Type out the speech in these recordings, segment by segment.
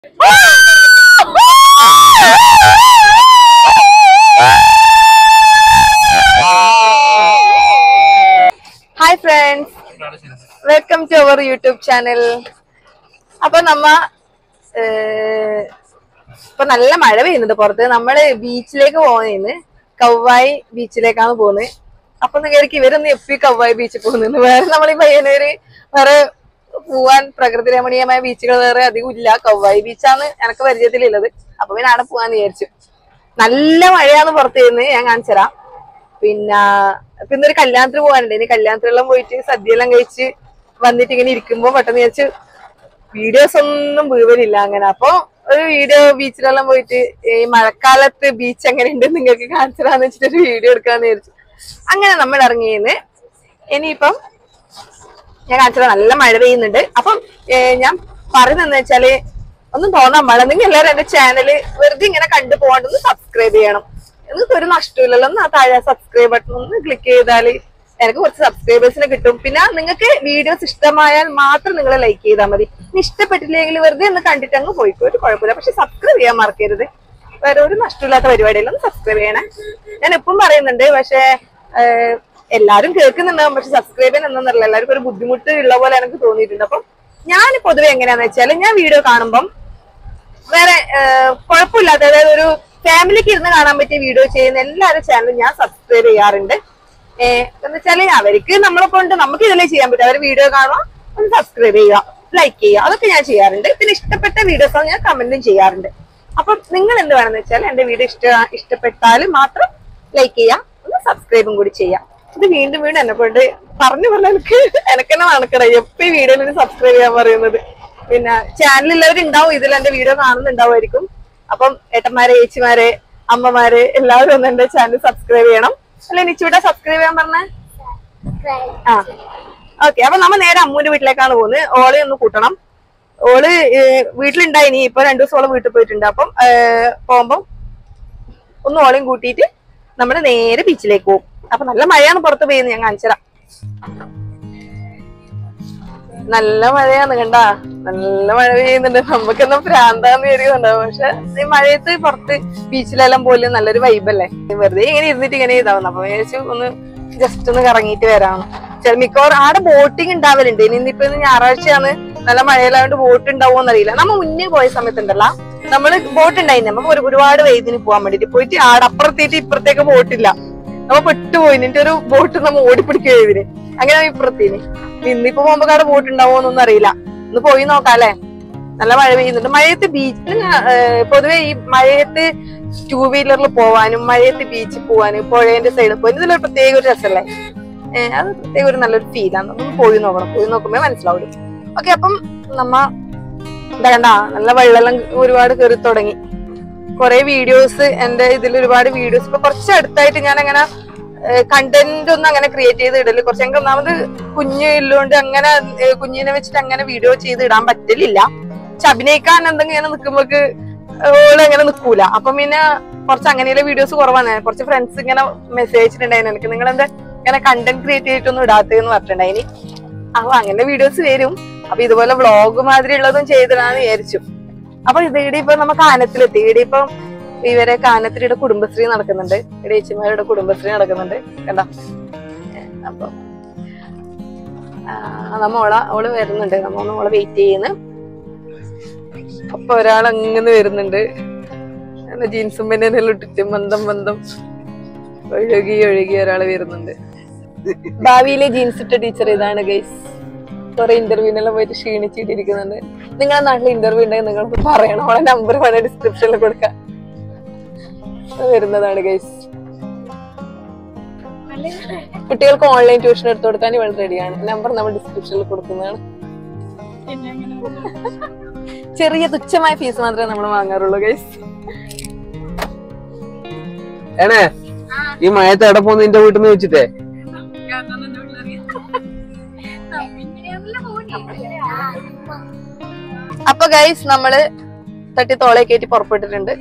Hi friends welcome to our YouTube channel അപ്പൊ നമ്മ ഏഹ്, ഇപ്പൊ നല്ല മഴ പെയ്യുന്നുണ്ട് പുറത്ത് നമ്മള് ബീച്ചിലേക്ക് പോകുന്നേന്ന് കവ്വായി ബീച്ചിലേക്കാണ് പോകുന്നത് അപ്പൊ നിങ്ങൾക്ക് ഇവരൊന്ന് എപ്പി കവ്വായി ബീച്ചിൽ പോകുന്നു വേറെ നമ്മൾ ഈ പയ്യന്നൂര് വേറെ പോവാൻ പ്രകൃതി രമണീയമായ ബീച്ചുകൾ വേറെ അധികം ഇല്ല കവ്വായി ബീച്ചാണ് എനിക്ക് പരിചയത്തിലുള്ളത് അപ്പൊ പിന്നെ അവിടെ പോവാന്ന് വിചാരിച്ചു നല്ല മഴയാണ് പുറത്ത് ചെയ്യുന്നത് ഞാൻ കാണിച്ചുതരാം പിന്നെ ഇപ്പൊ ഇന്നൊരു കല്യാണത്തിന് പോകാനുണ്ട് ഇനി കല്യാണത്തിനെല്ലാം പോയിട്ട് സദ്യയെല്ലാം കഴിച്ച് വന്നിട്ട് ഇങ്ങനെ ഇരിക്കുമ്പോ പെട്ടെന്ന് വിചാരിച്ചു വീഡിയോസ് ഒന്നും വീവലില്ല അങ്ങനെ അപ്പൊ ഒരു വീഡിയോ ബീച്ചിലെല്ലാം പോയിട്ട് ഈ മഴക്കാലത്ത് ബീച്ച് എങ്ങനെയുണ്ട് നിങ്ങൾക്ക് കാണിച്ചതാന്ന് വെച്ചിട്ട് ഒരു വീഡിയോ എടുക്കാന്ന് വിചാരിച്ചു അങ്ങനെ നമ്മൾ ഇറങ്ങിയെന്ന് ഇനിയിപ്പം ഞാൻ കാണിച്ചത് നല്ല മഴ പെയ്യുന്നുണ്ട് അപ്പം ഏ, ഞാൻ പറയുന്നതെന്ന് വെച്ചാല് ഒന്നും തോന്നാൻ പാടില്ല നിങ്ങൾ എല്ലാവരും എന്റെ ചാനല് വെറുതെ ഇങ്ങനെ കണ്ടു പോകണ്ടെന്ന് സബ്സ്ക്രൈബ് ചെയ്യണം നിങ്ങൾക്ക് ഒരു നഷ്ടമില്ലല്ലോ ഒന്ന് ആ താഴെ സബ്സ്ക്രൈബ് ബട്ടൺ ഒന്ന് ക്ലിക്ക് ചെയ്താല് എനിക്ക് കുറച്ച് സബ്സ്ക്രൈബേഴ്സിനെ കിട്ടും പിന്നെ നിങ്ങൾക്ക് വീഡിയോസ് ഇഷ്ടമായാൽ മാത്രം നിങ്ങൾ ലൈക്ക് ചെയ്താൽ മതി ഇനി ഇഷ്ടപ്പെട്ടില്ലെങ്കിൽ വെറുതെ ഒന്ന് കണ്ടിട്ട് അങ്ങ് പോയിക്കോ ഒരു കുഴപ്പമില്ല പക്ഷെ സബ്സ്ക്രൈബ് ചെയ്യാൻ മറക്കരുത് വേറെ ഒരു നഷ്ടമില്ലാത്ത പരിപാടിയില്ല ഒന്ന് സബ്സ്ക്രൈബ് ചെയ്യണേ ഞാൻ എപ്പം പറയുന്നുണ്ട് പക്ഷെ ഏഹ്, എല്ലാരും കേൾക്കുന്നുണ്ടാവും പക്ഷെ സബ്സ്ക്രൈബ് ചെയ്യാൻ എന്നറിയില്ല എല്ലാവർക്കും ഒരു ബുദ്ധിമുട്ട് ഉള്ള പോലെ എനിക്ക് തോന്നിയിട്ടുണ്ട് അപ്പം ഞാൻ പൊതുവെ എങ്ങനെയാന്ന് വെച്ചാൽ ഞാൻ വീഡിയോ കാണുമ്പം വേറെ ഏഹ്, കുഴപ്പമില്ലാത്ത അതായത് ഒരു ഫാമിലിക്ക് ഇരുന്ന് കാണാൻ പറ്റിയ വീഡിയോ ചെയ്യുന്ന എല്ലാവരുടെ ചാനലും ഞാൻ സബ്സ്ക്രൈബ് ചെയ്യാറുണ്ട് ഏഹ് എന്ന് വെച്ചാല് അവർക്ക് നമ്മളെ കൊണ്ട് നമുക്ക് ഇതിലേ ചെയ്യാൻ പറ്റും അവർ വീഡിയോ കാണുക ഒന്ന് സബ്സ്ക്രൈബ് ചെയ്യുക ലൈക്ക് ചെയ്യുക അതൊക്കെ ഞാൻ ചെയ്യാറുണ്ട് പിന്നെ ഇഷ്ടപ്പെട്ട വീഡിയോസ് ഞാൻ കമന്റും ചെയ്യാറുണ്ട് അപ്പം നിങ്ങൾ എന്ത് വേണമെന്ന് വെച്ചാൽ എന്റെ വീഡിയോ ഇഷ്ട ഇഷ്ടപ്പെട്ടാൽ മാത്രം ലൈക്ക് ചെയ്യാം ഒന്ന് സബ്സ്ക്രൈബും കൂടി ചെയ്യാം ഇത് വീണ്ടും വീണ്ടും എന്നെ കൊണ്ട് പറഞ്ഞു പറഞ്ഞ എനിക്ക് എനിക്ക് തന്നെ നടക്കണ എപ്പോ ഈ വീഡിയോയിൽ സബ്സ്ക്രൈബ് ചെയ്യാൻ പറയുന്നത് പിന്നെ ചാനലിലുള്ളവരുണ്ടാവും ഇതിൽ എന്റെ വീഡിയോ കാണുന്നുണ്ടാവുമായിരിക്കും അപ്പം ഏട്ടന്മാരെ ചേച്ചിമാരെ അമ്മമാരെ എല്ലാവരും ഒന്ന് എന്റെ ചാനൽ സബ്സ്ക്രൈബ് ചെയ്യണം അല്ലെ നിച്ചുവിടെ സബ്സ്ക്രൈബ് ചെയ്യാൻ പറഞ്ഞേ ആ ഓക്കെ അപ്പൊ നമ്മ നേരെ അമ്മൂന്റെ വീട്ടിലേക്കാണ് പോകുന്നത് ഓളെ ഒന്ന് കൂട്ടണം ഓള് ഏഹ്, വീട്ടിലുണ്ടായിനി ഇപ്പൊ രണ്ടു ദിവസം ഓളെ വീട്ടിൽ പോയിട്ടുണ്ട് അപ്പം ഏഹ്, പോകുമ്പം ഒന്ന് ഓളെയും കൂട്ടിയിട്ട് നമ്മള് നേരെ ബീച്ചിലേക്ക് പോകും അപ്പൊ നല്ല മഴയാണ് പുറത്ത് പെയ്യുന്നത് ഞാൻ കാണിച്ചതാ നല്ല മഴയാണ് കണ്ടാ നല്ല മഴ പെയ്യുന്നുണ്ട് നമുക്കൊന്നും ഭ്രാന്താന്ന് വിചാരിക്കുന്നുണ്ടാവും പക്ഷെ ഈ മഴയത്ത് പുറത്ത് ബീച്ചിലെല്ലാം പോലെ നല്ലൊരു വൈബല്ലേ വെറുതെ ഇങ്ങനെ ഇരുന്നിട്ട് ഇങ്ങനെ ഇതാവുന്നു അപ്പൊ വിചാരിച്ചു ഒന്ന് ജസ്റ്റ് ഒന്ന് കറങ്ങിയിട്ട് വരാം ചില മിക്കവാറും ആടെ ബോട്ടിംഗ് ഉണ്ടാവലുണ്ട് ഇനി ഇന്നിപ്പോ ഇന്ന് ഞായറാഴ്ചയാണ് നല്ല മഴയിലായോണ്ട് ബോട്ട് ഉണ്ടാവുമോ അറിയില്ല നമ്മ മുന്നേ പോയ സമയത്തുണ്ടല്ല നമ്മള് ബോട്ട് ഉണ്ടായിരുന്നു നമുക്ക് ഒരു- ഒരുപാട് വൈദ്യുതി പോകാൻ വേണ്ടിട്ട് പോയിട്ട് ആടെ അപ്പുറത്തേക്ക് ഇപ്പുറത്തേക്ക് ബോട്ടില്ല നമ്മ പെട്ടുപോയി എന്നിട്ട് ഒരു ബോട്ട് നമ്മ ഓടിപ്പിടിക്കുക ഇതിന് അങ്ങനെ ഇപ്പുറത്തേന് ഇന്നിപ്പോ പോകുമ്പോ അവിടെ ബോട്ട് ഉണ്ടാവോന്നൊന്നും അറിയില്ല ഒന്ന് പോയി നോക്കാം അല്ലെ നല്ല മഴ പെയ്യുന്നുണ്ട് മഴയത്ത് ബീച്ചിൽ പൊതുവെ ഈ മഴയത്ത് ടൂ വീലറിൽ പോവാനും മഴയത്ത് ബീച്ചിൽ പോവാനും പുഴേന്റെ സൈഡിൽ പോകാനും ഇതിലൊരു പ്രത്യേക ഒരു രസമല്ലേ ഏഹ് അത് പ്രത്യേക ഒരു നല്ലൊരു ഫീലാണ് ഒന്ന് പോയി നോക്കണം പോയി നോക്കുമ്പോ മനസ്സിലാവും ഓക്കെ അപ്പം നമ്മ എന്താ കണ്ട നല്ല വെള്ളം ഒരുപാട് കയറി തുടങ്ങി കുറെ വീഡിയോസ് എന്റെ ഇതിൽ ഒരുപാട് വീഡിയോസ് ഇപ്പൊ കുറച്ച് അടുത്തായിട്ട് ഞാൻ അങ്ങനെ കണ്ടന്റ് ഒന്നും അങ്ങനെ ക്രിയേറ്റ് ചെയ്ത് ഇടല് കുറച്ച് എനിക്ക് ഒന്നാമത് കുഞ്ഞ് ഇല്ലോണ്ട് അങ്ങനെ ഏഹ്, കുഞ്ഞിനെ വെച്ചിട്ട് അങ്ങനെ വീഡിയോ ചെയ്ത് ഇടാൻ പറ്റലില്ല പക്ഷെ അഭിനയിക്കാൻ എന്തെങ്കിലും ഇങ്ങനെ നിക്കുമ്പോക്ക് ഓള് അങ്ങനെ നിക്കൂല അപ്പം പിന്നെ കുറച്ച് അങ്ങനെയുള്ള വീഡിയോസ് കുറവാണ് കുറച്ച് ഫ്രണ്ട്സ് ഇങ്ങനെ മെസ്സേജ് അയച്ചിട്ടുണ്ടായിരുന്നു എനിക്ക് നിങ്ങൾ എന്താ ഇങ്ങനെ കണ്ടന്റ് ക്രിയേറ്റ് ചെയ്തിട്ടൊന്നും ഇടാത്തതെന്ന് പറഞ്ഞിട്ടുണ്ടായിനി അപ്പൊ അങ്ങനെ വീഡിയോസ് വരും അപ്പൊ ഇതുപോലെ വ്ളോഗ് മാതിരി ഉള്ളതും ചെയ്തിടാന്ന് വിചാരിച്ചു അപ്പൊ ഇത് ഇവിടെ ഇപ്പൊ നമ്മ കാനത്തിലെത്തി ഇവിടെ ഇപ്പം ഇവരെ കാനത്തിരിയുടെ കുടുംബശ്രീ നടക്കുന്നുണ്ട് ഇവിടെ ചേച്ചിമാരുടെ കുടുംബശ്രീ നടക്കുന്നുണ്ട് കണ്ട അപ്പൊ ആ, നമ്മ ഓള ഓള് വരുന്നുണ്ട് നമ്മ ഒന്ന് ഓളെ വെയിറ്റ് ചെയ്യുന്നു അപ്പൊ ഒരാൾ അങ്ങനെ വരുന്നുണ്ട് ജീൻസും പെണ്ണെല്ലാം ഇട്ടിട്ട് ബന്ധം ബന്ധം ഒഴുകി ഒഴുകി ഒരാള് വരുന്നുണ്ട് ഭാവിയിലെ ജീൻസ് ഇട്ട ടീച്ചർ ഇതാണ് ഗൈസ് കുറെ ഇന്റർവ്യൂവിനെല്ലാം പോയിട്ട് ക്ഷീണിച്ചിട്ടിരിക്കുന്നുണ്ട് നിങ്ങളുടെ നാട്ടിൽ ഇന്റർവ്യൂ ഉണ്ടെങ്കിൽ നിങ്ങൾ പറയണം അവളെ നമ്പർ വേണം ഡിസ്ക്രിപ്ഷനിൽ കൊടുക്കാൻ വരുന്നതാണ് ഗൈസ് കുട്ടികൾക്ക് ഓൺലൈൻ ട്യൂഷൻ എടുത്തു കൊടുക്കാൻ ഇവൾ റെഡിയാണ് നമ്പർ നമ്മൾ ഡിസ്ക്രിപ്ഷനിൽ കൊടുക്കുന്നതാണ് ചെറിയ തുച്ഛമായ ഫീസ് മാത്രമേ നമ്മൾ വാങ്ങാറുള്ളൂ ഗൈസ് ഏണേ ഈ മഴത്ത് എവിടെ പോന്ന് നിന്റെ വീട്ടിൽ നിന്ന് വെച്ചിട്ടേ അപ്പൊ ഗൈസ് നമ്മള് തട്ടി തോളെ കയറ്റി പുറപ്പെട്ടിട്ടുണ്ട്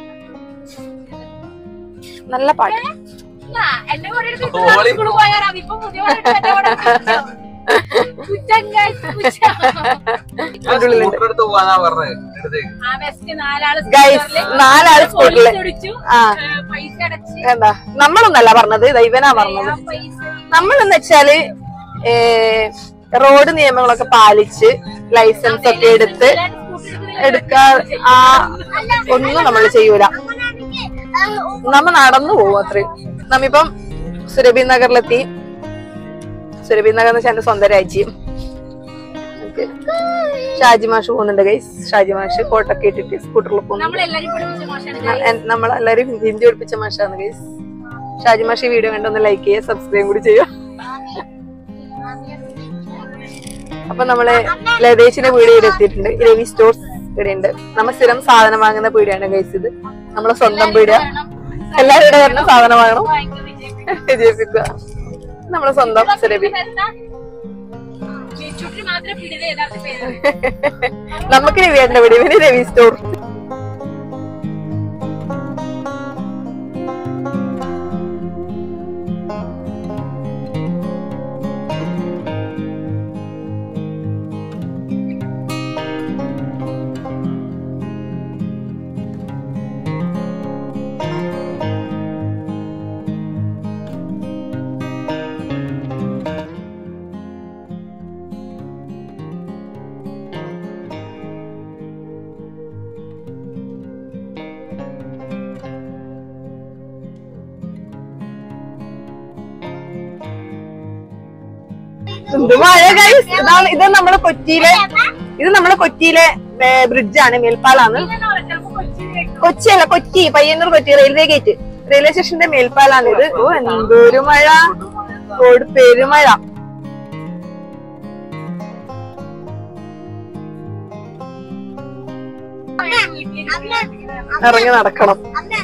നല്ല പാട്ട് എന്നെ കൂടെ എടുത്ത് സ്കൂളിൽ പോയാലാണ് ഇപ്പൊ പുതിയ വണ്ടി എന്നെ കൂടെ പിടിച്ചോ. കുറ്റം guys, കുറ്റം. ഞാൻ സ്കൂട്ടർ എടുത്ത് പോവാന്നാ പറഞ്ഞത് എടുത്തേക്ക് ആ best നാലാള് Guys, സ്കൂട്ടറില് നാലാള് സ്കൂട്ടറില്. പോലീസ് പിടിച്ചു. ആ. ഏ, പൈസ അടച്ച് എന്താ നമ്മളൊന്നല്ല പറഞ്ഞത് ദൈവനാ പറഞ്ഞത് ആ പൈസ നമ്മളെന്ന് വെച്ചാല് ഏ, റോഡ് നിയമങ്ങളൊക്കെ പാലിച്ച് ലൈസൻസ് ഒക്കെ എടുത്ത് എടുക്കാ ആ ഒന്നും നമ്മൾ ചെയ്യൂല നമ്മ നടന്നു പോകും അത്രയും നമ്മിപ്പം സുരഭി നഗറിലെത്തി സുരഭി നഗർ എന്ന് വെച്ചാൽ എന്റെ സ്വന്തം രാജ്യം Okay. ഷാജി മാഷ് പോകുന്നുണ്ട് ഗൈസ് ഷാജി മാഷ് കോട്ടൊക്കെ ഇട്ടിട്ട് സ്കൂട്ടറിൽ പോകുന്നു നമ്മളെല്ലാരും പഠിപ്പിച്ച മോശമാണ് നമ്മളെല്ലാരും ഹിന്ദി പഠിപ്പിച്ച മാഷാണ് ഗൈസ് ഷാജി മാഷ് ഈ വീഡിയോ കണ്ടൊന്ന് ലൈക്ക് ചെയ്യുക സബ്സ്ക്രൈബ് കൂടി ചെയ്യുക അപ്പൊ നമ്മള് ലതേശിന്റെ പീടികയിൽ എത്തിയിട്ടുണ്ട് രവി സ്റ്റോർസ് ഇവിടെയുണ്ട് നമ്മ സ്ഥിരം സാധനം വാങ്ങുന്ന പീടിയാണ് ഗൈസ് ഇത് നമ്മളെ സ്വന്തം പീടിയ എല്ലാവരും ഇവിടെ വരണം സാധനം വാങ്ങണം വിജയിപ്പിക്കുക നമ്മളെ സ്വന്തം സുരഭി ചുറ്റി മാത്രം പിടിയുടെ യഥാർത്ഥ പേര് നമുക്ക് രവിയേട്ടന്റെ പീടിയ പിന്നെ രവി സ്റ്റോർ എന്ത് മഴ ഗൈസ് ഇതാണ് ഇത് നമ്മളെ കൊച്ചിയിലെ ഇത് നമ്മളെ കൊച്ചിയിലെ ബ്രിഡ്ജാണ് മേൽപ്പാലാണ് ചിലപ്പോ കൊച്ചി കൊച്ചിയല്ല Kochi Payyanur Kochi railway gate railway സ്റ്റേഷന്റെ മേൽപ്പാലാണ് ഇത് ഓ എന്തൊരു മഴ റോഡ് പെരുമഴ ഇറങ്ങി നടക്കണം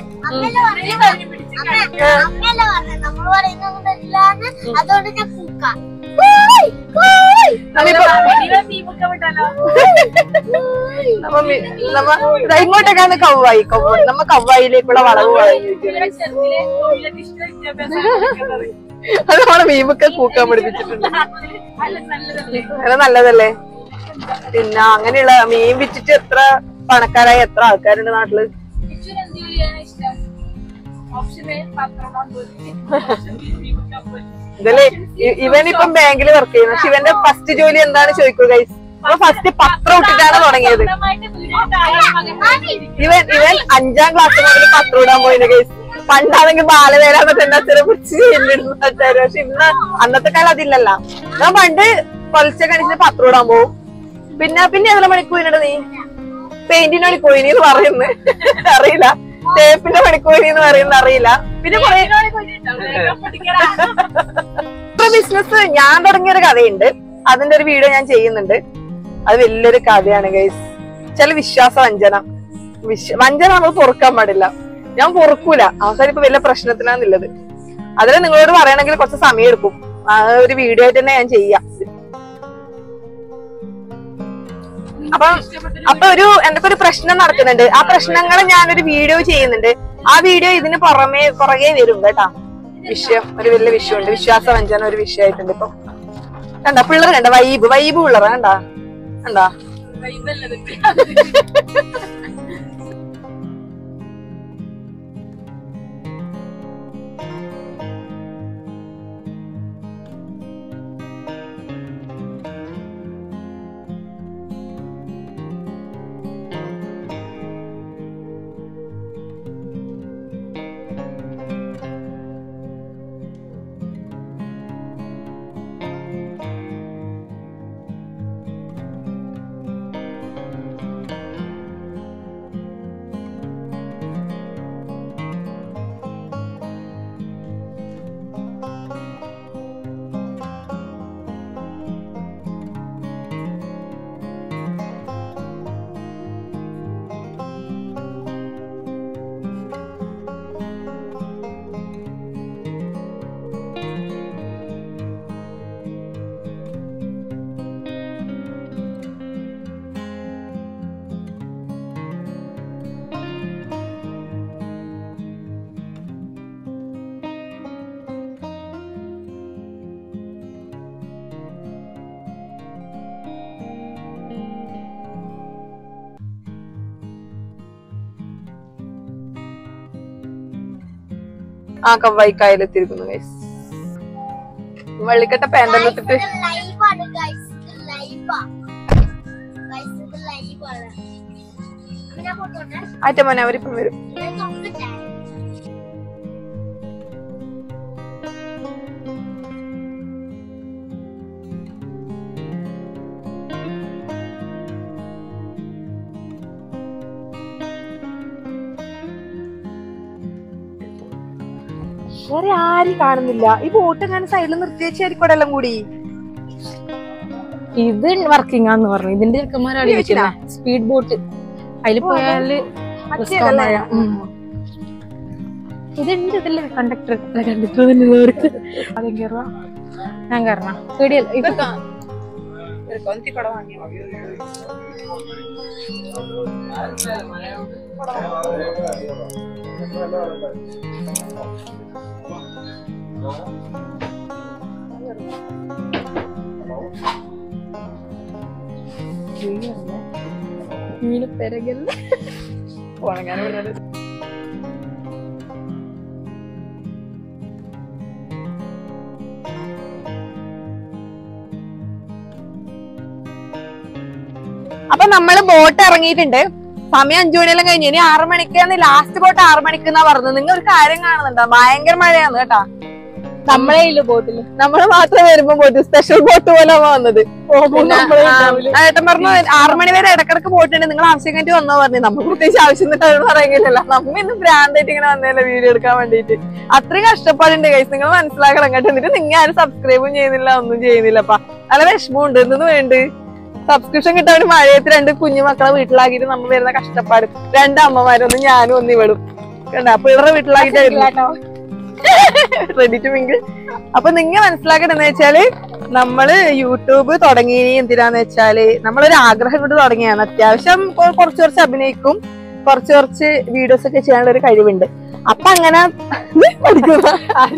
അതുകൊണ്ട് ഞാൻ പൂക്കാം നമ്മിപ്പോ വിട്ടല്ലോ നമ്മ മി- നമ്മ ദാ ഇങ്ങോട്ടേക്കാണ് കവ്വായി കവ്വായി നമ്മ കവ്വായിലേക്കുള്ള വളവ് വളഞ്ഞിരിക്കുന്നത് ചെറുതിലെ തൊഴിലൊക്കെ ഇഷ്ട വിദ്യാഭ്യാസം അത് നമ്മളെ മീമൊക്കെ കൂക്കാൻ പഠിപ്പിച്ചിട്ടുണ്ട് അല്ല നല്ലതല്ലേ അത് നല്ലതല്ലേ പിന്നെ അങ്ങനെയുള്ള മീൻ വിറ്റിട്ട് എത്ര പണക്കാരായ എത്ര ആൾക്കാരുണ്ട് നാട്ടില് ഇച്ചിരി എന്ത് ചെയ്യാനാ ഇഷ്ടം ഓപ്ഷന് പത്രം ഇതല്ലേ ഇ- ഇവൻ ഇപ്പം ബാങ്കിൽ വർക്ക് ചെയ്യുന്നു പക്ഷെ ഇവന്റെ ഫസ്റ്റ് ജോലി എന്താണ് ചോദിക്കുക ഗൈസ് അപ്പൊ ഫസ്റ്റ് പത്രം ഇട്ടിട്ടാണ് തുടങ്ങിയത് ഇവൻ ഇവൻ അഞ്ചാം ക്ലാസ് മുതൽ പത്രം ഇടാൻ പോയത് ഗൈസ് പണ്ടാണെങ്കിൽ ബാലവേലാന്നൊക്കെ എന്റെ അച്ഛനെ പിടിച്ച് ചെല്ലിടുന്നു അച്ഛന് പക്ഷെ ഇന്ന് അന്നത്തെ കാലം അതില്ലല്ല ഞാൻ പണ്ട് കൊലച്ച കണിച്ചിട്ട് പത്രം ഇടാൻ പോകും പിന്നെ പിന്നെ എത്ര മണിക്കൂറിനിട നീ പെയിന്റിന് മണിക്കൂറിനി എന്ന് പറയുന്നു അറിയില്ല തേപ്പിന്റെ മണിക്കൂറിനി എന്ന് പറയുന്നത് അറിയില്ല പിന്നെ കുറെ ബിസിനസ് ഞാൻ തുടങ്ങിയൊരു കഥയുണ്ട് അതിന്റെ ഒരു വീഡിയോ ഞാൻ ചെയ്യുന്നുണ്ട് അത് വലിയൊരു കഥയാണ് ഗൈസ് ചില വിശ്വാസ വഞ്ചന വിശ്വ വഞ്ചന നമ്മൾ പൊറുക്കാൻ പാടില്ല ഞാൻ പൊറുക്കൂല അവസാനം ഇപ്പൊ വലിയ പ്രശ്നത്തിലാന്നുള്ളത് അതിൽ നിങ്ങളോട് പറയണമെങ്കിൽ കുറച്ച് സമയം എടുക്കും ആ ഒരു വീഡിയോ ആയിട്ട് തന്നെ ഞാൻ ചെയ്യാം അപ്പൊ അപ്പൊ ഒരു എന്തൊക്കെ ഒരു പ്രശ്നം നടക്കുന്നുണ്ട് ആ പ്രശ്നങ്ങൾ ഞാനൊരു വീഡിയോ ചെയ്യുന്നുണ്ട് ആ വീഡിയോ ഇതിന് പുറമേ പുറകെ വരും കേട്ടാ വിഷയം ഒരു വലിയ വിഷയമുണ്ട് വിശ്വാസ വഞ്ചന ഒരു വിഷയമായിട്ടുണ്ട് ഇപ്പൊ കണ്ട പിള്ളേർ കണ്ട വൈബ് വൈബ് പിള്ളേർ കണ്ടാ കണ്ടാ ആ കവ്വായിക്കായലെത്തിയിരിക്കുന്നു ഗൈസ് വള്ളിക്കട്ട പാൻറ്റെല്ലാം ഇട്ടിട്ട് ലൈവാണ് ഗൈസ് ലൈവാ ഗൈസ് ഇത് ലൈവാണ് ഞാൻ പോട്ടെ ആറ്റ മോനെ അവരിപ്പം വരും ഞാൻ നോക്കട്ടെ വേറെ ആരും കാണുന്നില്ല ഈ ബോട്ട് എങ്ങനെ സൈഡിൽ നിർത്തി വെച്ചായിരിക്കും എല്ലാം കൂടി ഇത് വർക്കിംഗ് ആന്ന് പറഞ്ഞു ഇതിന്റെ ചെക്കന്മാരാണ് ഇരിക്കുന്നത് സ്പീഡ് ബോട്ട് അതിൽ പോയാല് മറ്റേതല്ലേ? ഇതുണ്ട് ഇതില്ലേ കണ്ടക്ടർ കണ്ടക്ടർ തന്നെയുള്ളവർക്ക് അതും കയറുക ഞാൻ കയറണം പേടിയല്ല ഇത് മീന് പെരകല്ലേ അപ്പൊ നമ്മള് ബോട്ട് ഇറങ്ങിയിട്ടുണ്ട് സമയം അഞ്ചു മണിയെല്ലാം കഴിഞ്ഞു ഇനി ആറു മണിക്കാന്ന് ലാസ്റ്റ് ബോട്ട് ആറു മണിക്കെന്നാ പറഞ്ഞത് നിങ്ങൾ ഒരു കാര്യം കാണുന്നുണ്ടോ ഭയങ്കര മഴയാന്ന് കേട്ടാ നമ്മളെ ഇല്ല ബോട്ടില് നമ്മള് മാത്രം വരുമ്പോ ബോട്ട് സ്പെഷ്യൽ ബോട്ട് പോലെ വന്നത് പിന്നെ, ആ, ആ, ഏട്ടൻ പറഞ്ഞു ആറു മണി വരെ ഇടക്കിടക്ക് പോയിട്ടുണ്ട് നിങ്ങൾ ആവശ്യം കഴിഞ്ഞിട്ട് വന്നോ പറഞ്ഞു നമുക്ക് പ്രത്യേകിച്ച് ആവശ്യം പറയുന്നില്ല നമ്മ ഇന്ന് ഭ്രാന്തായിട്ട് ഇങ്ങനെ വന്നതല്ലേ വീഡിയോ എടുക്കാൻ വേണ്ടിട്ട് അത്രയും കഷ്ടപ്പാടുണ്ട് കൈസ് നിങ്ങൾ മനസ്സിലാക്കണം കേട്ടോ എന്നിട്ട് നിങ്ങൾ ആരും സബ്സ്ക്രൈബും ചെയ്യുന്നില്ല ഒന്നും ചെയ്യുന്നില്ലപ്പാ നല്ല വിഷമമുണ്ട് എന്തെന്ന് വേണ്ട സബ്സ്ക്രിപ്ഷൻ കിട്ടാൻ വേണ്ടി മഴയത്ത് രണ്ട് കുഞ്ഞു മക്കളെ വീട്ടിലാക്കിയിട്ട് നമ്മൾ വരുന്ന കഷ്ടപ്പാട് രണ്ട് അമ്മമാരൊന്നും ഞാനും ഒന്നും ഇവിടും കണ്ട പിള്ളേരെ വീട്ടിലാക്കിയിട്ട് റെഡി ടു മിങ്കിൾ അപ്പൊ നിങ്ങൾ മനസ്സിലാക്കണെന്ന് വെച്ചാല് നമ്മള് യൂട്യൂബ് തുടങ്ങി എന്തിനാന്ന് വെച്ചാല് നമ്മളൊരു ആഗ്രഹം കൊണ്ട് തുടങ്ങിയാണ് അത്യാവശ്യം കൊ- കുറച്ച് കുറച്ച് അഭിനയിക്കും കുറച്ച് കുറച്ച് വീഡിയോസ് ഒക്കെ ചെയ്യാനുള്ള ഒരു കഴിവുണ്ട് അപ്പൊ അങ്ങനെ പഠിക്കുന്ന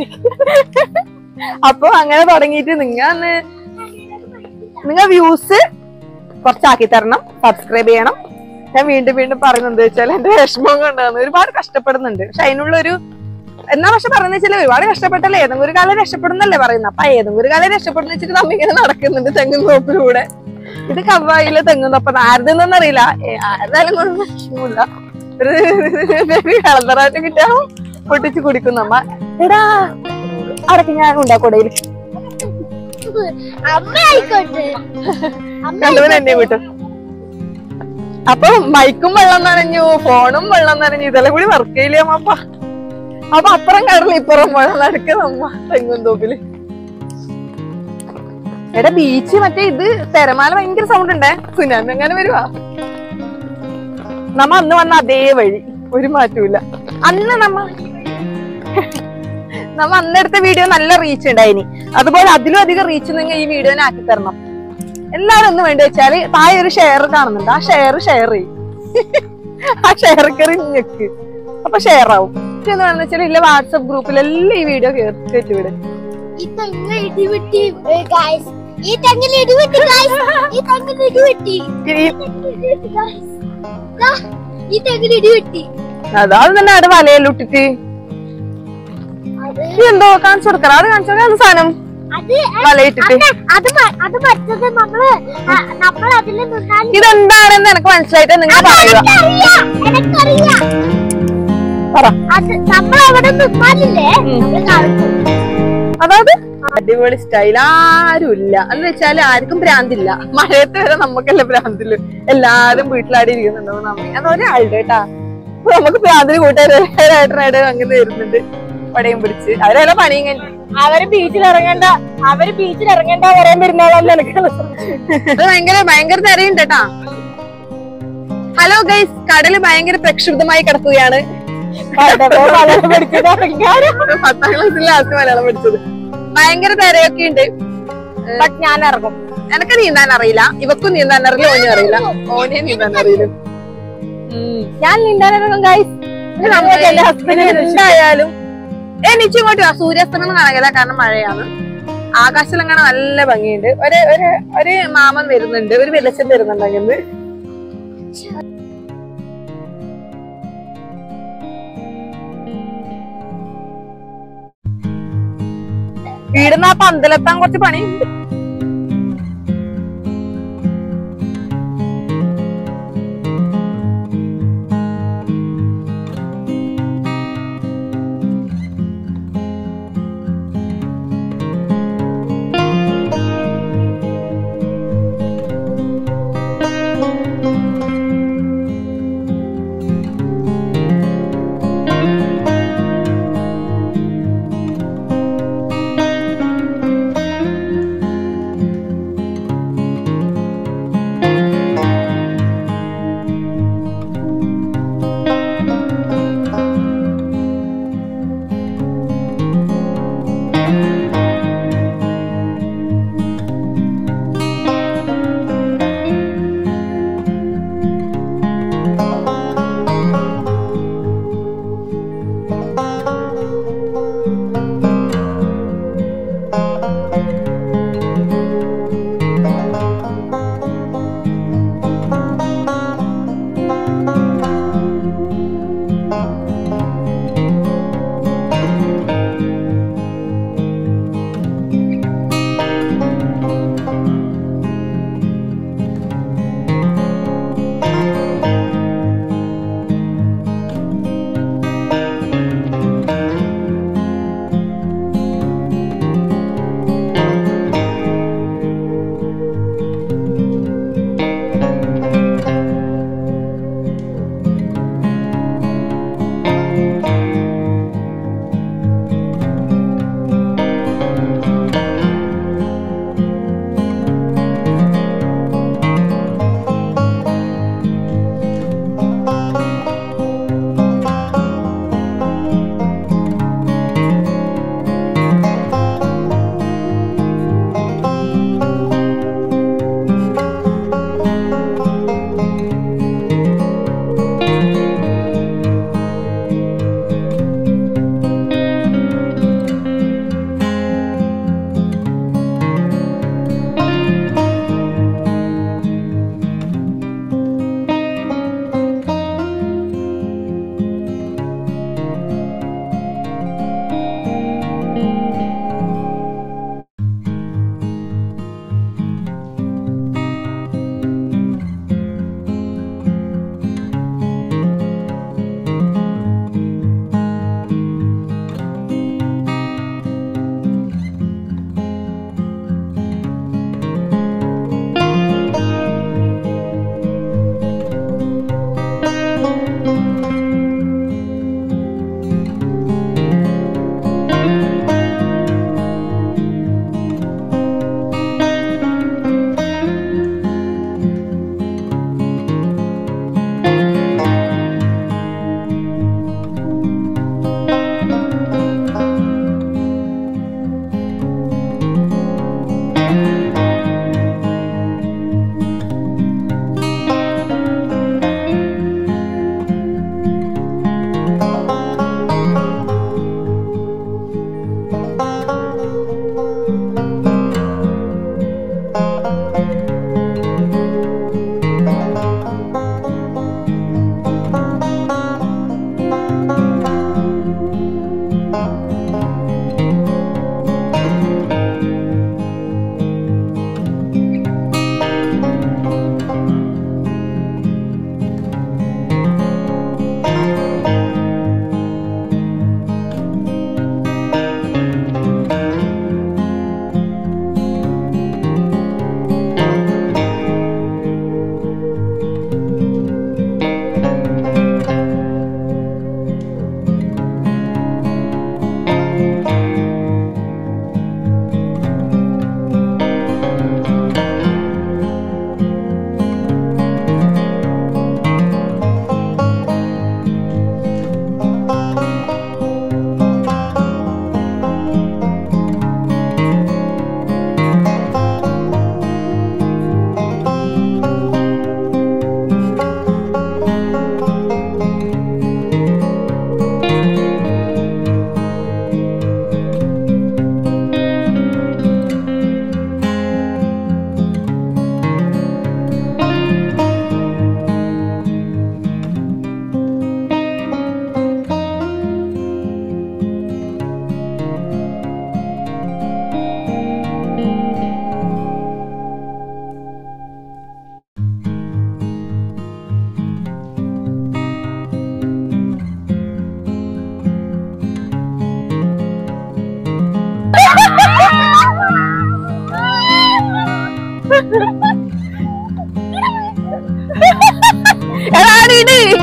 അപ്പൊ അങ്ങനെ തുടങ്ങിയിട്ട് നിങ്ങ ഒന്ന് നിങ്ങൾ വ്യൂസ് കുറച്ചാക്കി തരണം സബ്സ്ക്രൈബ് ചെയ്യണം ഞാൻ വീണ്ടും വീണ്ടും പറയുന്നത് വെച്ചാൽ എന്റെ വിഷമം കൊണ്ടാണ് ഒരുപാട് കഷ്ടപ്പെടുന്നുണ്ട് പക്ഷെ അതിനുള്ളൊരു എന്നാ പക്ഷെ പറയുന്ന വെച്ചാൽ ഒരുപാട് കഷ്ടപ്പെട്ടല്ലേ ഏതെങ്കിലും ഒരു കാലം രക്ഷപ്പെടുന്നല്ലേ പറയുന്നത് അപ്പൊ ഏതെങ്കിലും ഒരു കാലം രക്ഷപ്പെടുന്ന വെച്ചിട്ട് നമ്മ ഇങ്ങനെ നടക്കുന്നുണ്ട് തെങ്ങും തോപ്പിലൂടെ ഇത് കവായിലെ തെങ്ങും തോപ്പ ആരുതെന്നൊന്നും അറിയില്ല ഏ, ആരുതായാലും കൊണ്ട് വിഷമമില്ല ഒരു കളന്തറായിട്ട് കിട്ടിയാ പൊട്ടിച്ച് കുടിക്കും നമ്മ എടാ അടക്ക് ഞാൻ ഉണ്ടാക്കൂടയില് അമ്മ ആയിക്കോട്ടെ അമ്മ കണ്ടവൻ എന്നെ വിട്ടു അപ്പൊ മൈക്കും വെള്ളം നനഞ്ഞു ഫോണും വെള്ളം നനഞ്ഞു ഇതെല്ലാം കൂടി വർക്ക് ചെയ്യില്ലേ അമ്മ അപ്പൊ അപ്പുറം കടലിൽ ഇപ്പുറം വെള്ളം നടക്കുന്ന അമ്മ തെങ്ങും തോപ്പില് എടാ ബീച്ച് മറ്റേ ഇത് തിരമാല ഭയങ്കര സൗണ്ട് ഉണ്ടേ സുനാമി അങ്ങനെ വരുവാ നമ്മ അന്ന് വന്ന അതേ വഴി ഒരു മാറ്റൂല അന്ന് നമ്മ നമ്മ അന്നെടുത്ത വീഡിയോ നല്ല റീച്ച് ഉണ്ടായിനി അതുപോലെ അതിലും അധികം റീച്ച് നിങ്ങൾ ഈ വീഡിയോനെ ആക്കി തരണം എല്ലാവരും ഒന്ന് വേണ്ടി വെച്ചാല് താഴെ ഒരു ഷെയർ കാണുന്നുണ്ട് ആ ഷെയർ ഷെയർ ചെയ്യും ആ ഷെയർ കയറി ഞെക്ക് അപ്പൊ ഷെയർ ആവും എന്താണെന്ന് വെച്ചാൽ ഇല്ല വാട്സപ്പ് ഗ്രൂപ്പിലെല്ലാം ഈ വീഡിയോ കയറ്റിവിടും ഈ തെങ്ങ് ഇടിവെട്ടി ഗായ്സ് ഈ തെങ്ങിൽ ഇടിവെട്ടി ഗായ്സ് ഈ തെങ്ങിൽ ഇടിവെട്ടി ഈ തെങ്ങിൽ ഇടിവെട്ടി ഗായ്സ് ദാ, ഈ തെങ്ങിൽ ഇടിവെട്ടി അതാ അത് തന്നെ അവിടെ വലയിലിട്ടിട്ട് അത് ഇത് എന്തോ കാണിച്ചു കൊടുക്കണം അത് കാണിച്ചു കൊടുക്കാൻ സാധനം അത് വലയിട്ടിട്ട് അമ്മ, അത് മ- അത് മറ്റത് നമ്മള് ആ, നമ്മൾ അതിൽ നിന്നാൽ ഇതെന്താണെന്ന് എനിക്ക് മനസ്സിലായിട്ട് നിങ്ങൾ പറയുക എനിക്കറിയാം എനിക്കറിയാം പറ അത് നമ്മൾ അവിടെ നിന്നാലില്ലേ നമ്മള് കളിക്കും അതായത് അടിപൊളി സ്റ്റൈൽ ആരും ഇല്ല എന്ന് വെച്ചാല് ആർക്കും ഭ്രാന്തില്ല മഴയത്ത് വരെ നമുക്കല്ല ഭ്രാന്തില്ല എല്ലാരും വീട്ടിലാടി ഇരിക്കുന്നുണ്ടാവും നമ്മ അത് ഒരാളുടെ കേട്ടാ അപ്പൊ നമുക്ക് ഭ്രാന്തിന് കൂട്ടുകാരായിട്ട് അങ്ങനെ വരുന്നുണ്ട് പടയും പിടിച്ച് അവരെല്ലാം പണിയും കഴിഞ്ഞു അവര് ബീച്ചിൽ ഇറങ്ങേണ്ട അവര് ബീച്ചിൽ ഇറങ്ങേണ്ട പറയാൻ പെരുന്നാളല്ല എനിക്ക് അത് ഭയങ്കര ഭയങ്കര തിരയുണ്ട് കേട്ടാ ഹലോ ഗൈസ് കടല് ഭയങ്കര പ്രക്ഷുബ്ധമായി കിടക്കുകയാണ് പത്താം ക്ലാസ്സിൽ ലാസ്റ്റ് മലയാളം പഠിച്ചത് ഭയങ്കര തിരയൊക്കെ ഉണ്ട് ബട്ട് ഞാൻ ഇറങ്ങും എനക്ക് നീന്താൻ അറിയില്ല ഇവക്കും നീന്താൻ അറിയില്ല ഓനും അറിയില്ല ഓനെ നീന്താൻ അറിയില്ല ഉം. ഞാൻ നീന്താനിറങ്ങും ഗൈസ് നമുക്ക് എന്റെ ഹസ്ബൻഡ് എന്തായാലും എനിക്ക് ഇങ്ങോട്ട് വാ സൂര്യാസ്തമനം കാണകില്ല കാരണം മഴയാണ് ആകാശത്തിൽ അങ്ങനെ നല്ല ഭംഗിയുണ്ട് ഒരു ഒരു ഒരു മാമൻ വരുന്നുണ്ട് ഒരു വെളിച്ചം വരുന്നുണ്ട് അങ്ങനെ വീടുന്ന ആ പന്തലെത്താൻ കുറച്ച് പണിയുണ്ട്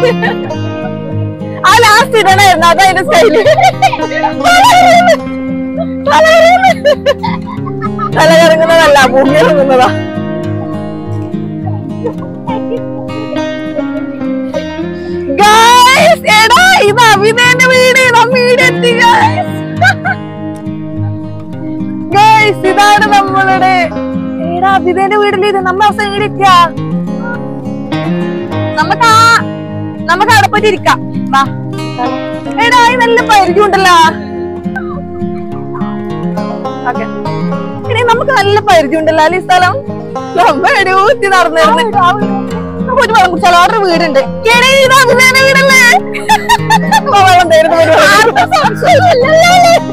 ആ ലാസ്റ്റ് ഇടണായിരുന്നു അതാ അതിന്റെ സ്റ്റൈല് തല കറങ്ങുന്നതല്ല ഭൂമി ഇറങ്ങുന്നതാ Guys, എടാ ഇത് അഭിനയന്റെ വീട് നമ്മ വീട് എത്തി ഗൈസ് ഇതാണ് നമ്മളുടെ എടാ അഭിനയന്റെ വീട്ടിൽ ഇത് നമ്മ അവസാനം ഇവിടെ എത്തിയ നമുക്ക് ആ നമുക്ക് അവിടെ പോയിട്ട് ഇരിക്കാം വാ എടാ ഈ നല്ല പരിചയം ഉണ്ടല്ലോ ഓക്കെ എടീ നമുക്ക് നല്ല പരിചയം ഉണ്ടല്ലോ അല്ലേ ഈ സ്ഥലം നമ്മ എടൂത്തി നടന്നിരുന്നു നമുക്ക് ഒരു വെള്ളം കുടിച്ചാലോ അവിടെ ഒരു വീടുണ്ട് എടീ ഇത് അഭിനയന്റെ വീടല്ലേ വാ, വെള്ളം തരുന്നു ആർക്കും സംശയമില്ലല്ലോ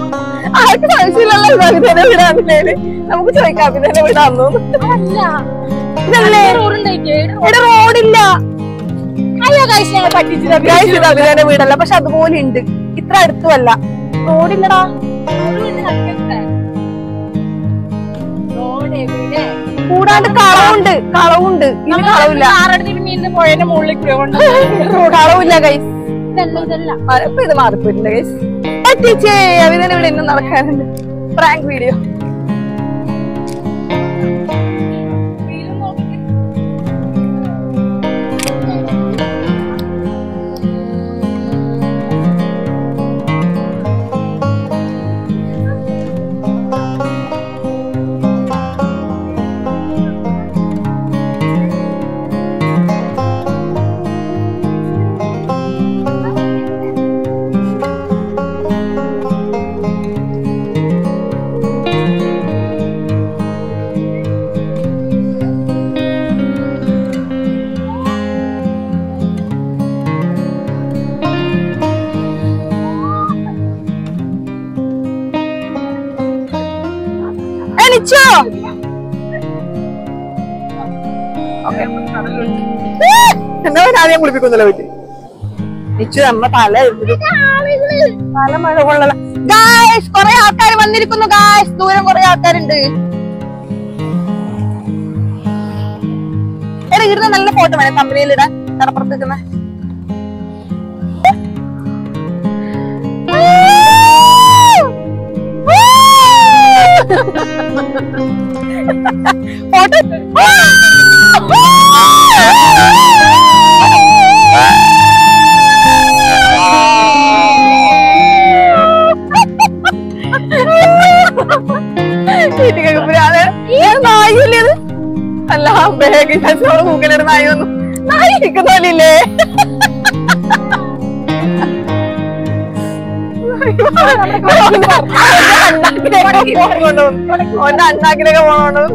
ഇത് അഭിനയന്റെ വീടാന്നില്ലേ നമുക്ക് ചോദിക്കാം അഭിനയന്റെ വീടാന്നോ ഇതല്ലേ എടാ റോഡില്ല അയ്യോ കാശ് ഞങ്ങൾ പറ്റിച്ചത് ഗൈസ് ഇത് അഭിനയന്റെ വീടല്ല പക്ഷെ അതുപോലെ ഉണ്ട് ഇത്ര അടുത്തുമല്ല റോഡില്ലടാ കൂടാണ്ട് കളവുണ്ട് കളവുണ്ട് ഇത് കളവില്ല പോയതിന്റെ മുകളിൽ കൊണ്ട് കളവില്ല ഗൈസ് ഇതല്ല ഇതല്ല ഇപ്പൊ ഇത് മാറിപ്പോയിട്ടുണ്ട് ഗൈസ് പറ്റിച്ചേ അഭിനയന്റെ വീട് ഇന്നും നടക്കാനുണ്ട് പ്രാങ്ക് വീഡിയോ എണിച്ചോ എന്നാ പിന്നെ ആദ്യം കുളിപ്പിക്കുന്നല്ലോ പറ്റി നിച്ചു നമ്മ തല എടുത്തിട്ട് തല മഴ കൊള്ളല ഗായ്സ് കൊറേ ആൾക്കാർ വന്നിരിക്കുന്നു ഗായ്സ് ദൂരം കൊറേ ആൾക്കാരുണ്ട് എടാ ഇടുന്ന നല്ല ഫോട്ടോ വേണം കമ്പനിയിൽ ഇടാൻ കടപ്പുറത്ത് നിൽക്കുന്ന ഫോട്ടോ നായില്ലേ അല്ല ബാഗ് നമ്മള് മൂക്കലിട്ട് നായി വന്നു നായി ഇരിക്കുന്നോലില്ലേ ഓന്റെ അണ്ണാക്കിനൊക്കെ പോണോണ്ട്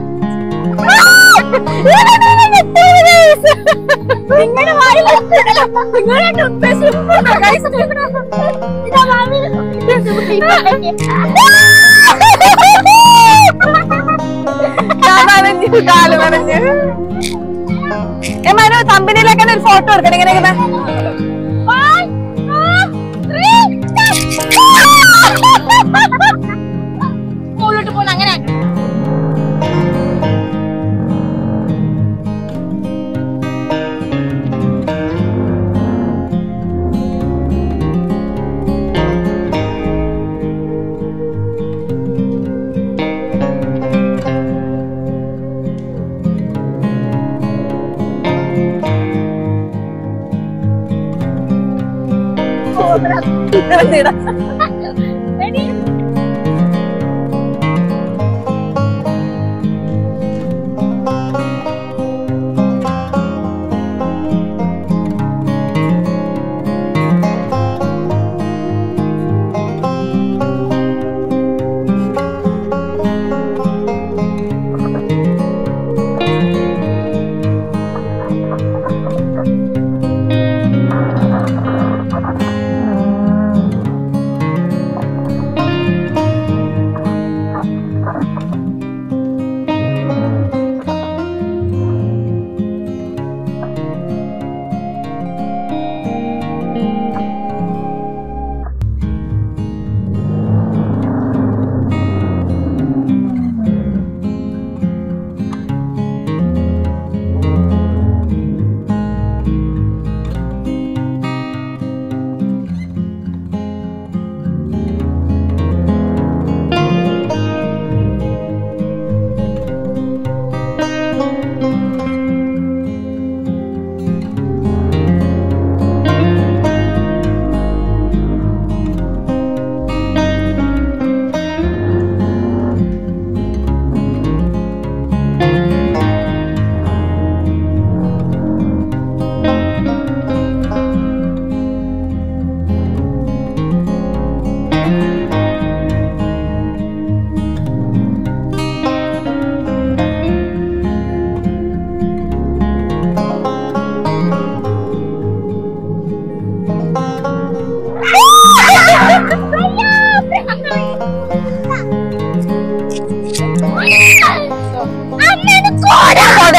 നിങ്ങളുടെ വായിൽ നിങ്ങളുടെ ഞാൻ നനഞ്ഞു കാല് നനഞ്ഞ് ഏ മനു കമ്പനിയിലേക്ക് ഒരു ഫോട്ടോ എടുക്കണം ഇങ്ങനെ ഇങ്ങനെ മുകളിലോട്ട് പോണ അങ്ങനെ ഇടാം.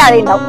താഴെ ഉണ്ടാവും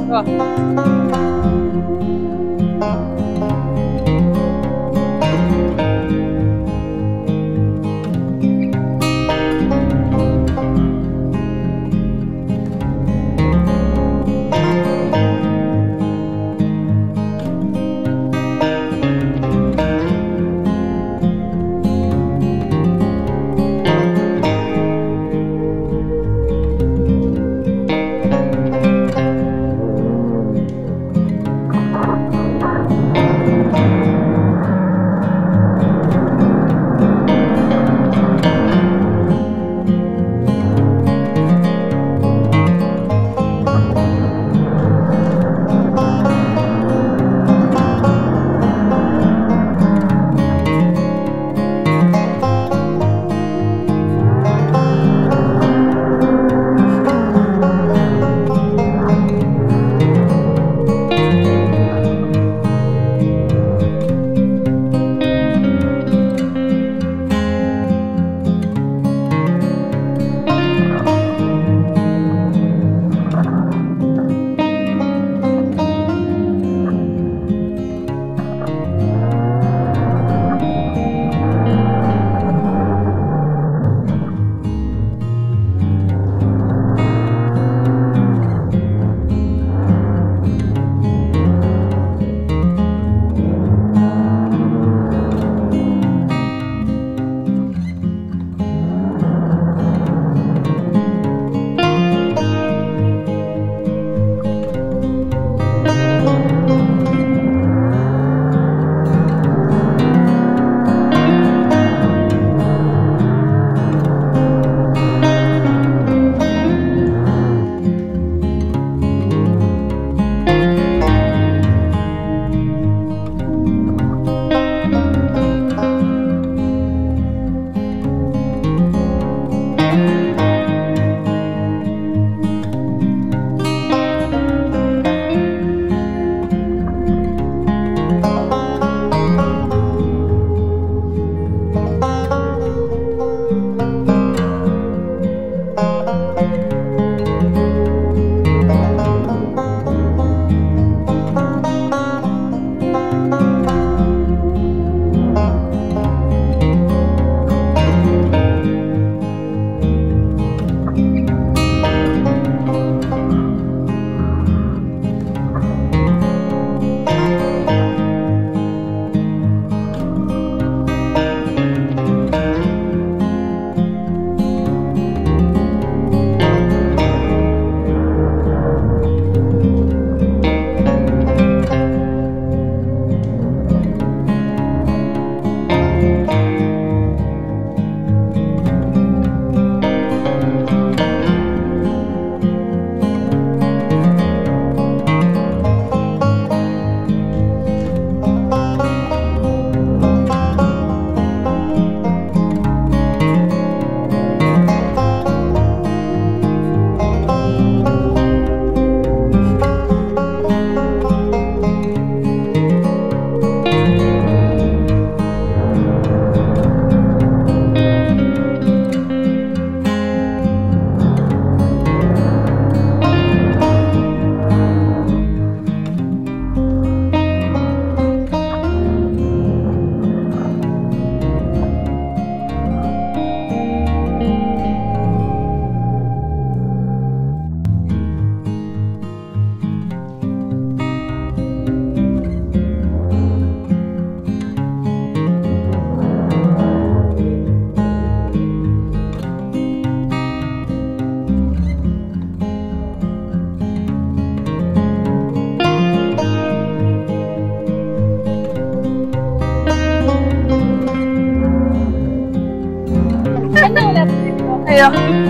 അയ്യോ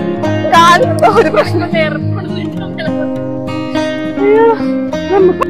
കാലിന് ഒരു പ്രശ്നം അയ്യോ നമുക്ക്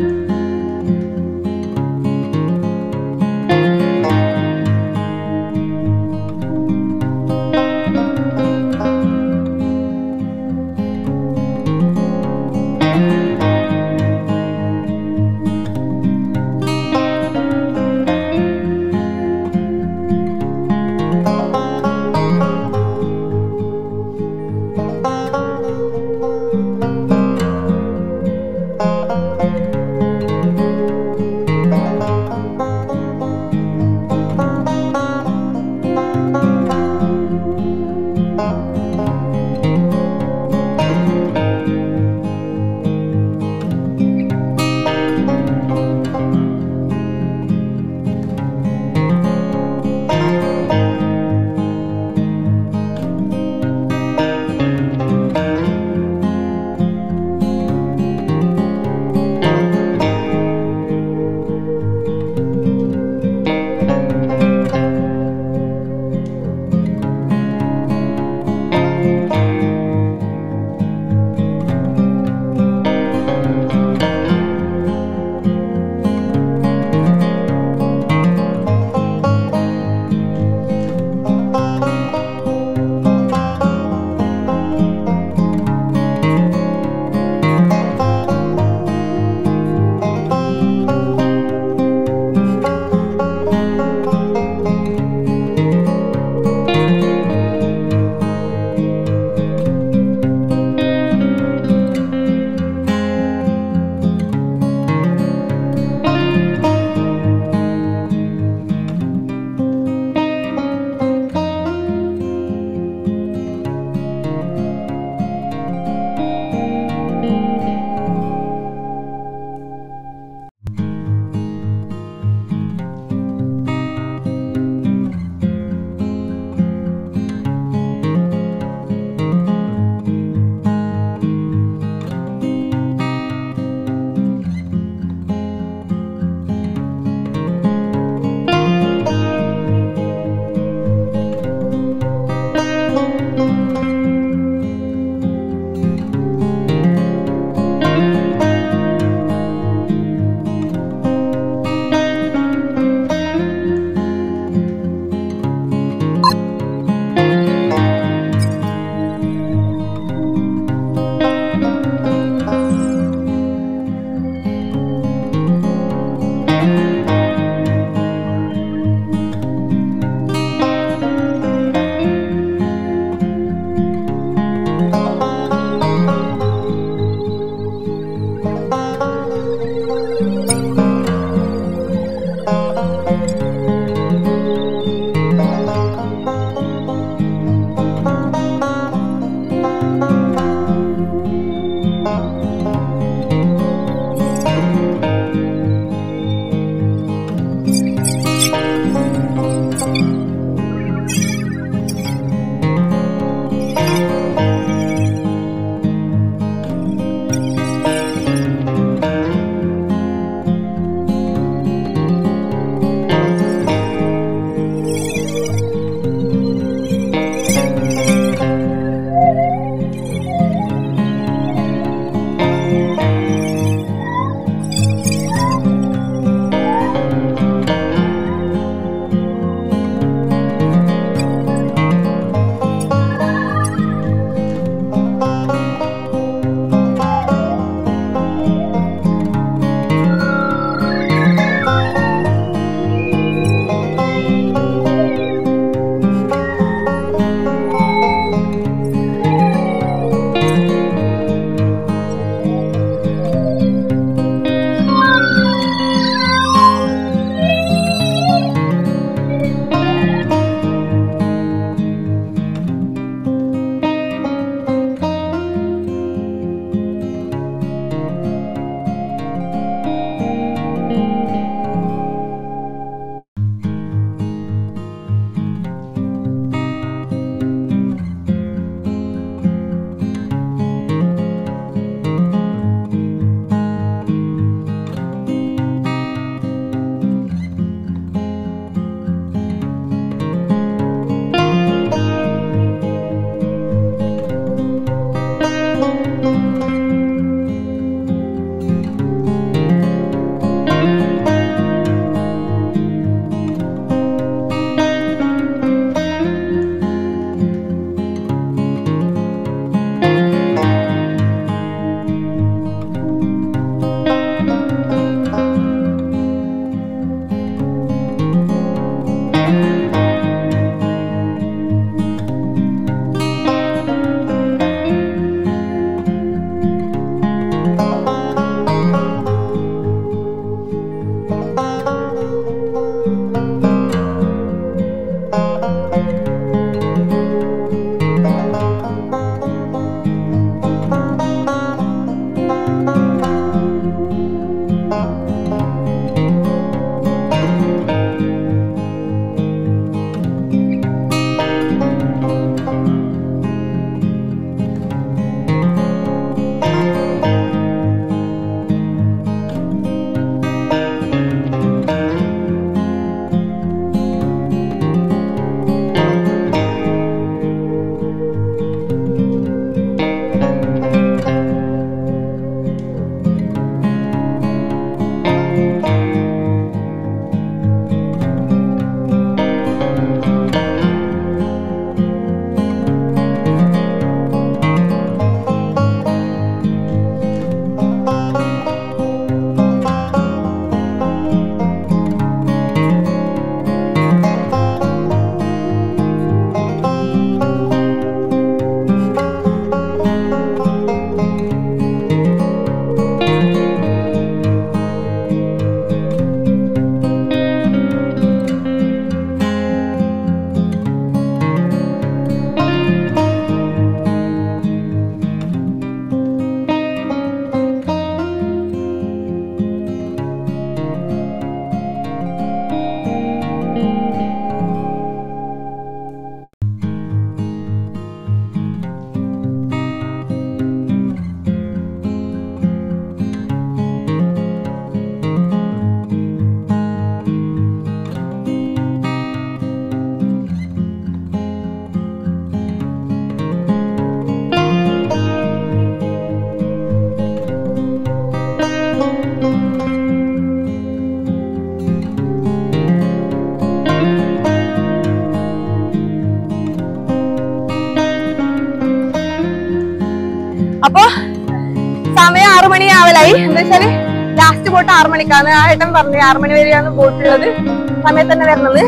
അപ്പൊ സമയം ആറു മണി ആവലായി എന്താ വെച്ചാല് ലാസ്റ്റ് ബോട്ട് ആറു മണിക്കാണ് ആ ഏട്ടൻ പറഞ്ഞു ആറു മണി വരെയാണ് ബോട്ട് ഉള്ളത് സമയത്ത് തന്നെ വരണത്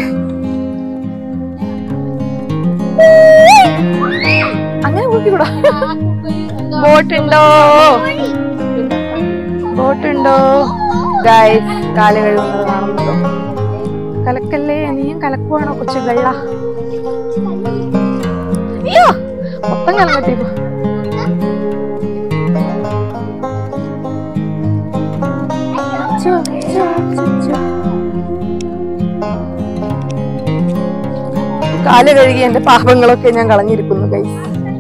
അങ്ങനെ കൂട്ടിക്കൂടാ ബോട്ട് ഉണ്ടോ ബോട്ട് ഉണ്ടോ ഗായ്സ് കാല് കഴുകുന്നത് കാണുന്നുണ്ടോ കലക്കല്ലേ നീയും കലക്കുവാണോ കൊച്ചു വെള്ള അയ്യോ മൊത്തം കലങ്ങട്ടിപ്പോ കാല് കഴുകി എന്റെ പാപങ്ങളൊക്കെ ഞാൻ കളഞ്ഞിരിക്കുന്നു ഗൈസ്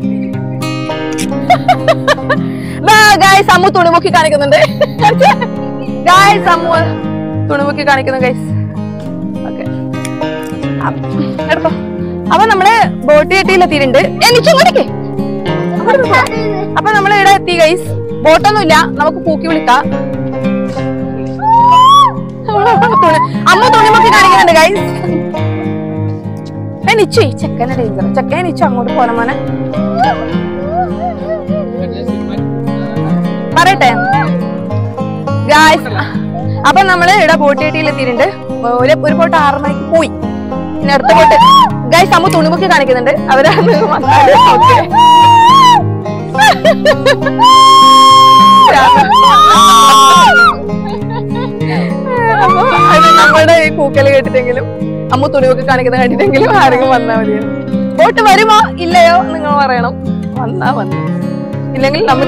ഗായ്സ് അമ്മു തുണിമുക്കി കാണിക്കുന്നുണ്ട് ഗായ്സ് അമ്മു തുണിമുക്കി കാണിക്കുന്നു ഗൈസ് ഓക്കെ എടുത്തോ അപ്പൊ നമ്മള് ബോട്ട് കെട്ടിയിലെത്തിയിട്ടുണ്ട് എനിക്ക് ഇങ്ങോട്ടേക്ക് അപ്പൊ നമ്മൾ ഇവിടെ എത്തി ഗൈസ് ബോട്ടൊന്നും ഇല്ല നമുക്ക് പൂക്കി വിളിക്കാം തുണി- അമ്മ തുണിമുക്കി കാണിക്കുന്നുണ്ട് ഗൈസ് നിച്ചു ചെക്കനെ ഡേഞ്ചർ ചെക്കനെ നിച്ചു അങ്ങോട്ട് പോന മോനെ പറയട്ടെ ഗായ്സ് അപ്പൊ നമ്മള് ഇവിടെ ബോട്ട് കെട്ടിയിൽ എത്തിയിട്ടുണ്ട് ഒരു ഒരു ബോട്ട് ആറു മണിക്ക് പോയി പിന്നെ അടുത്ത ബോട്ട് ഗായ്സ് അമ്മ തുണിമുക്കി കാണിക്കുന്നുണ്ട് അവരാണ് വന്നാല് ഓക്കെ അപ്പൊ അത് നമ്മളുടെ ഈ കൂക്കല് കേട്ടിട്ടെങ്കിലും അമ്മ തുണിമൊക്കെ കാണിക്കുന്ന കണ്ടിട്ടെങ്കിലും ആരെങ്കിലും വന്നാ മതിയാണ് ബോട്ട് വരുമോ ഇല്ലയോ നിങ്ങൾ പറയണം വന്നാ വന്നു ഇല്ലെങ്കിൽ നമ്മൾ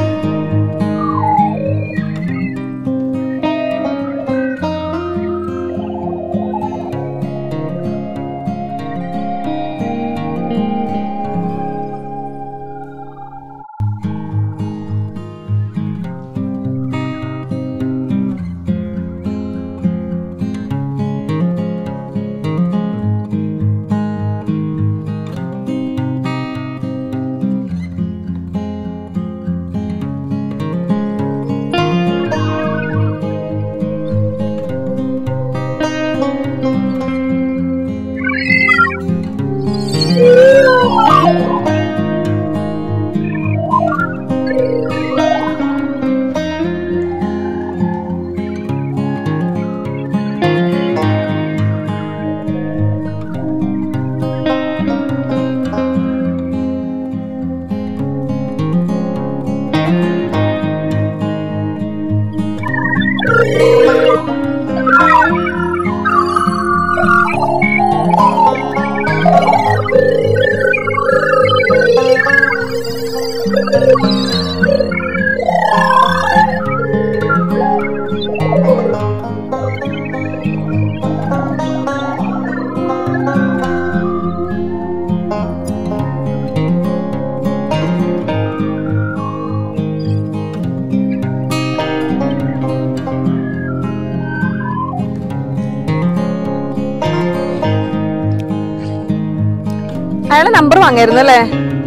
അയാളെ നമ്പർ വാങ്ങിയായിരുന്നു അല്ലേ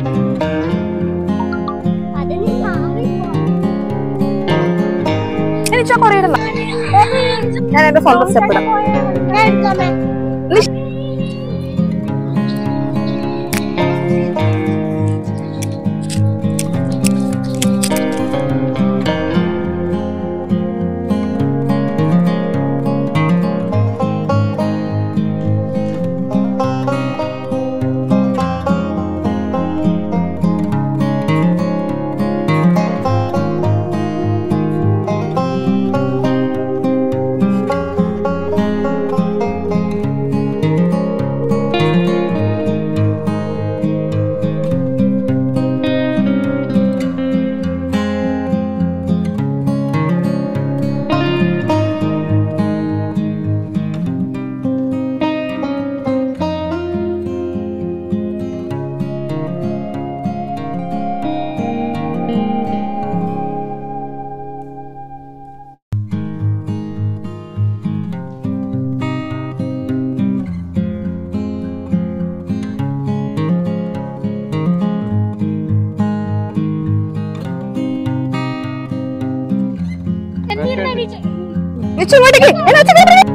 അതിന് നാളെ എനിക്ക് കൊറേ ഇടല്ല ഞാൻ എന്റെ സ്വന്തം സ്റ്റെപ്പ് ഇടാം ഞാൻ എടുക്കാമേ നിഷ്- നിച്ചു ഇങ്ങോട്ടേക്ക് എന്നെ ഒച്ച കേട്ടില്ല.